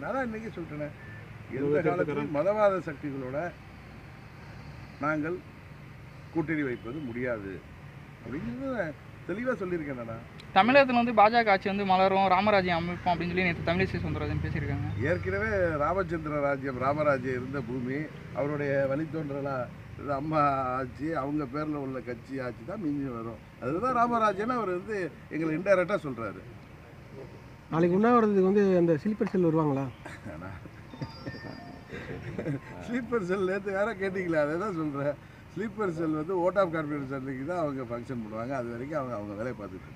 நான் தான் இன்றைக்கி சொல்லிட்டேனே எந்த காலத்திலும் மதவாத சக்திகளோட நாங்கள் கூட்டணி வைப்பது முடியாது அப்படிங்கிறது தெளிவாக சொல்லியிருக்கேன் நான் தமிழகத்தில் வந்து பாஜக ஆட்சி வந்து மலரும் ராமராஜ்யம் அமைப்போம் அப்படின்னு சொல்லி நேற்று தமிழிசை சுந்தரராஜன் பேசியிருக்காங்க ஏற்கனவே ராமச்சந்திர ராஜ்யம் ராமராஜ்யம் இருந்த பூமி அவருடைய வழித்தோன்றலா இது அம்மா ஆட்சி அவங்க பேரில் உள்ள கட்சி ஆட்சி தான் மிஞ்சி வரும் அதுதான் ராமராஜ்யம்னு அவர் வந்து எங்களை இன்டைரக்டாக சொல்கிறாரு நாளைக்கு உண்ணாவிரதத்துக்கு வந்து அந்த ஸ்லீப்பர் செல் வருவாங்களா ஸ்லீப்பர் செல் நேற்று வேற கேட்டிங்களே அதை தான் சொல்கிறேன் ஸ்லீப்பர் செல் வந்து ஓட் ஆஃப் கான்ஃபிடன்ஸ் அன்னைக்கு தான் அவங்க ஃபங்க்ஷன் பண்ணுவாங்க அது வரைக்கும் அவங்க அவங்க வேலையை பார்த்துட்டு இருக்காங்க.